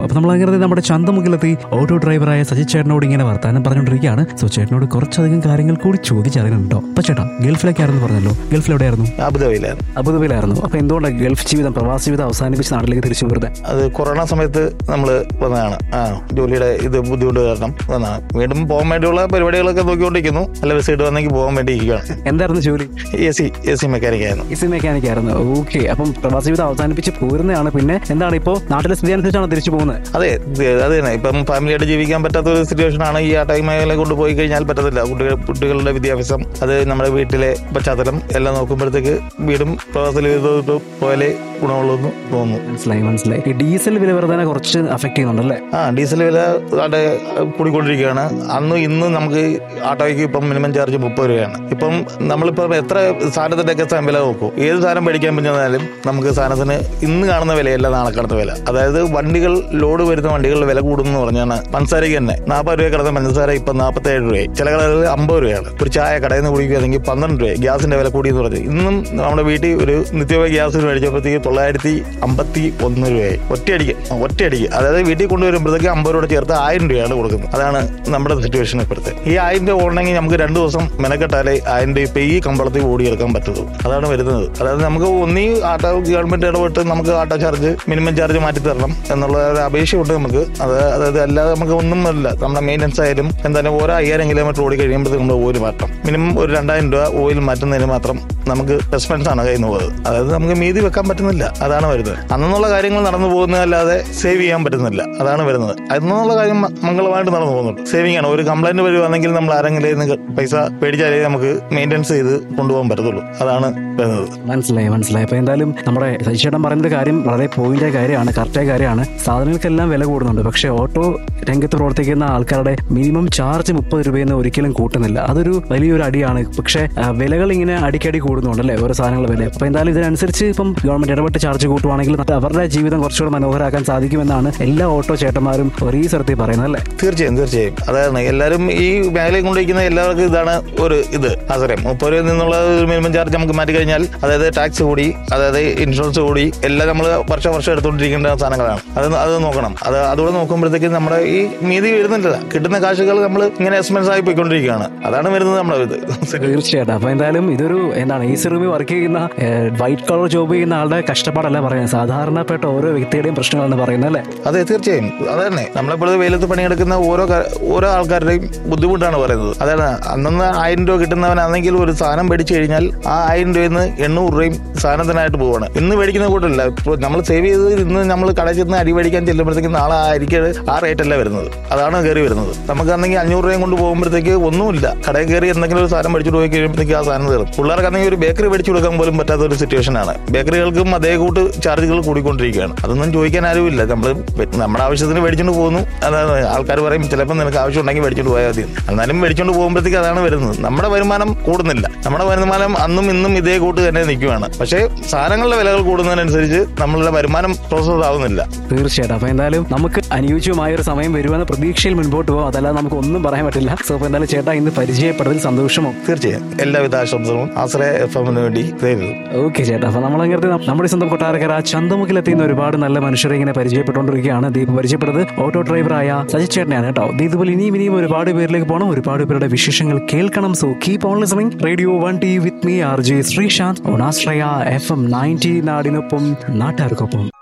അപ്പൊ നമ്മൾ അങ്ങനെ നമ്മുടെ ചന്തമുഖിലെത്തി ഓട്ടോ ഡ്രൈവറായ സജിത് ചേട്ടനോട് ഇങ്ങനെ വർത്താനം പറഞ്ഞുകൊണ്ടിരിക്കുകയാണ് സോ ചേട്ടനോട് കുറച്ചധികം കാര്യങ്ങൾ കൂടി ചോദിച്ചറിയുന്നുണ്ടോ അപ്പൊ ചേട്ടാ ഗൾഫിലേക്കായിരുന്നു പറഞ്ഞല്ലോ ഗൾഫിൽ എവിടെയായിരുന്നു അബുദാബിയിലായിരുന്നു അബുദാബിയിലായിരുന്നു അപ്പൊ എന്തുകൊണ്ടാണ് ഗൾഫ് ജീവിതം പ്രവാസ ജീവിതം അവസാനിപ്പിച്ച് നാട്ടിലേക്ക് തിരിച്ചു വരുന്നത് അത് കൊറോണ സമയത്ത് നമ്മൾ വന്നതാണ് ആ ജോലിയുടെ ഇത് ബുദ്ധിമുട്ട് കാരണം വന്നതാണ് വീണ്ടും പോകാൻ വേണ്ടിയുള്ള പരിപാടികളൊക്കെ നോക്കിക്കൊണ്ടിരിക്കുന്നു നല്ല വിസൈഡ് വന്നെങ്കിൽ പോകാൻ വേണ്ടി ഇരിക്കുകയാണ് എന്തായിരുന്നു ജോലി A C A C mechanic ആയിരുന്നു ഇസി മെക്കാനിക് ആയിരുന്നു ഓക്കെ അപ്പം പ്രവാസ ജീവിതം അവസാനിപ്പിച്ച് പോരുന്നതാണ് പിന്നെ എന്താണ് ഇപ്പോൾ നാട്ടിലെ സ്ഥിതി അനുസരിച്ചാണ് തിരിച്ചു പോകുന്നത് അതെ ഇത് അത് തന്നെ ഇപ്പം ഫാമിലിയായിട്ട് ജീവിക്കാൻ പറ്റാത്ത ഒരു സിറ്റുവേഷൻ ആണ് ഈ ആ ടൈം മേഖല കൊണ്ടുപോയി കഴിഞ്ഞാൽ പറ്റത്തില്ല കുട്ടികൾ കുട്ടികളുടെ വിദ്യാഭ്യാസം അത് നമ്മുടെ വീട്ടിലെ പശ്ചാത്തലം എല്ലാം നോക്കുമ്പോഴത്തേക്ക് വീടും പ്രവാസത്തിൽ പോയാലേ ഗുണമുള്ളൂ എന്ന് തോന്നുന്നു മനസ്സിലായി മനസ്സിലായി ഈ ഡീസൽ വില വർധന കുറച്ച് അഫക്ട് ചെയ്യുന്നുണ്ടല്ലേ ആ ഡീസൽ വില അവിടെ കൂടിക്കൊണ്ടിരിക്കുകയാണ് അന്ന് ഇന്ന് നമുക്ക് ആട്ടോയ്ക്ക് ഇപ്പം മിനിമം ചാർജ് മുപ്പത് രൂപയാണ് ഇപ്പം നമ്മളിപ്പം എത്ര സാധനത്തിന്റെ ഒക്കെ വില നോക്കൂ ഏത് സാധനം മേടിക്കാൻ പറ്റുന്നാലും നമുക്ക് സാധനത്തിന് ഇന്ന് കാണുന്ന വിലയല്ല നാളെ കാണുന്ന വില അതായത് വണ്ടികൾ ലോഡ് വരുന്ന വണ്ടികളുടെ വില കൂടുന്നു പറഞ്ഞാണ് പഞ്ചസാരയ്ക്ക് തന്നെ നാൽപ്പത് രൂപ കിടന്ന പഞ്ചസാര ഇപ്പം നാൽപ്പത്തേഴ് രൂപയായി ചില കടകളിൽ അമ്പത് രൂപയാണ് ഒരു ചായ കടയിൽ നിന്ന് കുടിക്കുകയാണെങ്കിൽ പന്ത്രണ്ട് രൂപ ഗ്യാസിന്റെ വില കൂടിയെന്ന് പറഞ്ഞു ഇന്നും നമ്മുടെ വീട്ടിൽ ഒരു നിത്യോപയോഗ ഗ്യാസ് മേടിച്ചപ്പോഴത്തേക്ക് തൊള്ളായിരത്തി അമ്പത്തി ഒന്ന് രൂപയായി ഒറ്റയടിക്ക് ആ, ഒറ്റയടിക്ക് അതായത് വീട്ടിൽ കൊണ്ടുവരുമ്പോഴത്തേക്ക് അമ്പത് രൂപ ചേർത്ത് ആയിരം രൂപയാണ് കൊടുക്കുന്നത് അതാണ് നമ്മുടെ സിറ്റുവേഷൻ ഇപ്പോഴത്തെ ഈ ആയിരം രൂപ ഓടണമെങ്കിൽ നമുക്ക് രണ്ട് ദിവസം മെനക്കെട്ടാലേ ആയിരം രൂപ ഇപ്പൊ ഈ കമ്പളത്തിൽ ഓടിയെടുക്കാൻ പറ്റുള്ളൂ അതാണ് വരുന്നത് അതായത് നമുക്ക് ഒന്നീ ആട്ടോ ഗവൺമെന്റ് ഇടപെട്ട് നമുക്ക് ആട്ടോ ചാർജ് മിനിമം ചാർജ് മാറ്റി തരണം എന്നുള്ള ഒരു അപേക്ഷയുണ്ട് നമുക്ക് അത് അതായത് അല്ലാതെ നമുക്ക് ഒന്നും അല്ല നമ്മുടെ മെയിൻ്റനൻസ് ആയാലും എന്തായാലും ഓരോ അയ്യായിരം കിലോമീറ്റർ ഓടി കഴിയുമ്പോഴത്തേക്ക് നമ്മൾ ഓയിൽ മാറ്റണം മിനിമം ഒരു രണ്ടായിരം രൂപ ഓയിൽ മാറ്റുന്നതിന് മാത്രം നമുക്ക് എക്സ്പെൻസ് ആണ് കയ്യിൽ നിന്ന് പോകുന്നത് അതായത് നമുക്ക് മീതി വെക്കാൻ പറ്റുന്നില്ല അതാണ് വരുന്നത് അന്നുള്ള കാര്യങ്ങൾ നടന്നു പോകുന്നതല്ലാതെ സേവ് ചെയ്യാൻ പറ്റുന്നില്ല അതാണ് വരുന്നത് അന്നുള്ള കാര്യം മ- മംഗളമായിട്ട് നടന്നു പോകുന്നുണ്ട് സേവിങ് ആണ് ഒരു കംപ്ലൈന്റ് വരുവാണെങ്കിൽ നമ്മൾ ആരെങ്കിലും നിന്ന് പൈസ പേടിച്ചാലേ നമുക്ക് മെയിൻ്റെനൻസ് ചെയ്ത് കൊണ്ടുപോകാൻ പറ്റത്തുള്ളൂ അതാണ് വരുന്നത് മനസ്സിലായി മനസ്സിലായി അപ്പൊ എന്തായാലും നമ്മുടെ സജിച്ചേട്ടൻ പറയുന്ന കാര്യം വളരെ പോയിന്റായ കാര്യമാണ് കറക്റ്റായ കാര്യമാണ് സാധനങ്ങൾക്കെല്ലാം വില കൂടുന്നുണ്ട് പക്ഷേ ഓട്ടോ രംഗത്ത് പ്രവർത്തിക്കുന്ന ആൾക്കാരുടെ മിനിമം ചാർജ് മുപ്പത് രൂപയെന്ന് ഒരിക്കലും കൂട്ടുന്നില്ല അതൊരു വലിയൊരു അടിയാണ് പക്ഷേ ആ, വിലകൾ ഇങ്ങനെ അടിക്കടി കൂടുന്നുണ്ടല്ലേ ഓരോ സാധനങ്ങളുടെ വില അപ്പൊ എന്തായാലും ഇതിനനുസരിച്ച് ഇപ്പം ഗവൺമെന്റ് ഇടപെട്ട് ചാർജ് കൂട്ടുവാണെങ്കിൽ അത് അവരുടെ ജീവിതം കുറച്ചുകൂടെ മനോഹരമാക്കാൻ സാധിക്കുമെന്നാണ് എല്ലാ ഓട്ടോ ചേട്ടന്മാരും ഒരേ സ്ഥലത്തിൽ പറയുന്നത് അല്ലേ തീർച്ചയായും തീർച്ചയായും അതാണ് എല്ലാവരും ഈ മേഖലയിൽ കൊണ്ടിരിക്കുന്ന എല്ലാവർക്കും ഇതാണ് ഒരു ഇത് ആശ്രയം മുപ്പത് രൂപയിൽ നിന്നുള്ള ഒരു മിനിമം ചാർജ് നമുക്ക് മാറ്റി കഴിഞ്ഞാൽ അതായത് ടാക്സ് കൂടി അതായത് ഇൻഷുറൻസ് കൂടി എല്ലാം നമ്മൾ വർഷം വർഷം എടുത്തുകൊണ്ടിരിക്കേണ്ട സാധനങ്ങളാണ് അത് അത് നോക്കണം അത് അതുകൂടെ നോക്കുമ്പോഴത്തേക്ക് നമ്മുടെ ഈ മീതി വരുന്നില്ല കിട്ടുന്ന കാശുകൾ നമ്മൾ ഇങ്ങനെ എക്സ്പെൻസ് ആയി പോയിക്കൊണ്ടിരിക്കുകയാണ് അതാണ് വരുന്നത് നമ്മുടെ ഇത് തീർച്ചയായിട്ടും അപ്പൊ എന്തായാലും ഇതൊരു എന്താണ് ഈ റൂമിൽ വർക്ക് ചെയ്യുന്ന വൈറ്റ് കളർ ജോബ് ചെയ്യുന്ന ആളുടെ കഷ്ടപ്പാടല്ല പറയുന്നത് സാധാരണപ്പെട്ട ഓരോ വ്യക്തിയുടെയും പ്രശ്നങ്ങളാണ് പറയുന്നത് അല്ലേ അതെ തീർച്ചയായും അത് തന്നെ നമ്മളിപ്പോൾ വെയിലത്ത് പണിയെടുക്കുന്ന ഓരോ ക- ഓരോ ആൾക്കാരുടെയും ബുദ്ധിമുട്ടാണ് പറയുന്നത് അതാണ് അന്നന്ന് ആയിരം രൂപ കിട്ടുന്നവനാണെങ്കിൽ ഒരു സാധനം മേടിച്ചു കഴിഞ്ഞാൽ ആ ആയിരം രൂപയിൽ നിന്ന് എണ്ണൂറ് രൂപയും സാധനത്തിനായിട്ട് പോവാണ് ഇന്ന് മേടിക്കുന്ന കൂട്ടല്ല ഇപ്പോൾ നമ്മൾ സേവ് ചെയ്ത് ഇന്ന് നമ്മൾ കടയിൽ ചെന്ന് അരി മേടിക്കാൻ ചെല്ലുമ്പോഴത്തേക്ക് നാളെ ആ അരിക്ക് ആ റേറ്റ് അല്ല വരുന്നത് അതാണ് കയറി വരുന്നത് നമുക്കാണെങ്കിൽ അഞ്ഞൂറ് രൂപയും കൊണ്ട് പോകുമ്പോഴത്തേക്ക് ഒന്നുമില്ല കടയിൽ കയറി എന്തെങ്കിലും ഒരു സാധനം മേടിച്ചു പോയി കഴിയുമ്പോഴത്തേക്ക് ആ സാധനം തീർന്നു പിള്ളേർക്കാണെങ്കിൽ ഒരു ബേക്കറി മേടിച്ചു കൊടുക്കാൻ പോലും പറ്റാത്ത ഒരു സിറ്റുവേഷൻ ആണ് ബേക്കറികൾക്കും അതേ കൂട്ട് ചാർജുകൾ കൂടിക്കൊണ്ടിരിക്കുകയാണ് അതൊന്നും ചോദിക്കാൻ ആരുമില്ല നമ്മൾ നമ്മുടെ ആവശ്യത്തിന് മേടിച്ചുകൊണ്ട് പോകുന്നു അതാണ് ആൾക്കാർ പറയും ചിലപ്പോൾ നിനക്ക് ആവശ്യം ഉണ്ടെങ്കിൽ മേടിച്ചുകൊണ്ട് പോയാൽ മതി എന്നാലും മേടിച്ചുകൊണ്ട് പോകുമ്പോഴത്തേക്ക് അതാണ് വരുന്നത് നമ്മുടെ വരുമാനം കൂടുന്നില്ല നമ്മുടെ വരുമാനം അന്നും ഇന്നും ഇതേ കൂട്ട് തന്നെ നിൽക്കുകയാണ് പക്ഷേ സാധനങ്ങളുടെ വിലകൾ കൂടുന്നതിനനുസരിച്ച് നമ്മളുടെ വരുമാനം പ്രോസസ് ആവുന്നില്ല തീർച്ചയായിട്ടും അപ്പൊ എന്തായാലും നമുക്ക് അനുയോജ്യമായ ഒരു സമയം വരുമെന്ന പ്രതീക്ഷയിൽ മുൻപോട്ട് പോകും അതല്ലാതെ നമുക്ക് ഒന്നും പറയാൻ പറ്റില്ല സോ അപ്പൊ എന്തായാലും ചേട്ടാ ഇന്ന് പരിചയപ്പെട്ടതിൽ സന്തോഷമോ തീർച്ചയായും എല്ലാവിധ ആശംസകളും ആശ്രയ എഫ് എമ്മിന് വേണ്ടി തരുന്നു ഓക്കെ ചേട്ടാ അപ്പൊ നമ്മളങ്ങനത്തെ നമ്മുടെ സ്വന്തം കൊട്ടാരക്കര ചന്തമുഖിലെത്തുന്ന ഒരുപാട് നല്ല മനുഷ്യരെ ഇങ്ങനെ പരിചയപ്പെട്ടുകൊണ്ടിരിക്കുകയാണ് ദീപ് പരിചയപ്പെട്ടത് ഓട്ടോ ഡ്രൈവറായ സജിത് ചേട്ടനെയാണ് കേട്ടോ ദേ ഇതുപോലെ ഇനിയും ഇനിയും ഒരുപാട് പേരിലേക്ക് പോകണം ഒരുപാട് പേരുടെ വിശേഷങ്ങൾ കേൾക്കണം so keep on listening radio one T with me R J Sreesanth ഓണാശ്രയ എഫ് എം നയൻറ്റി നാടിനൊപ്പം നാട്ടുകാർക്കൊപ്പം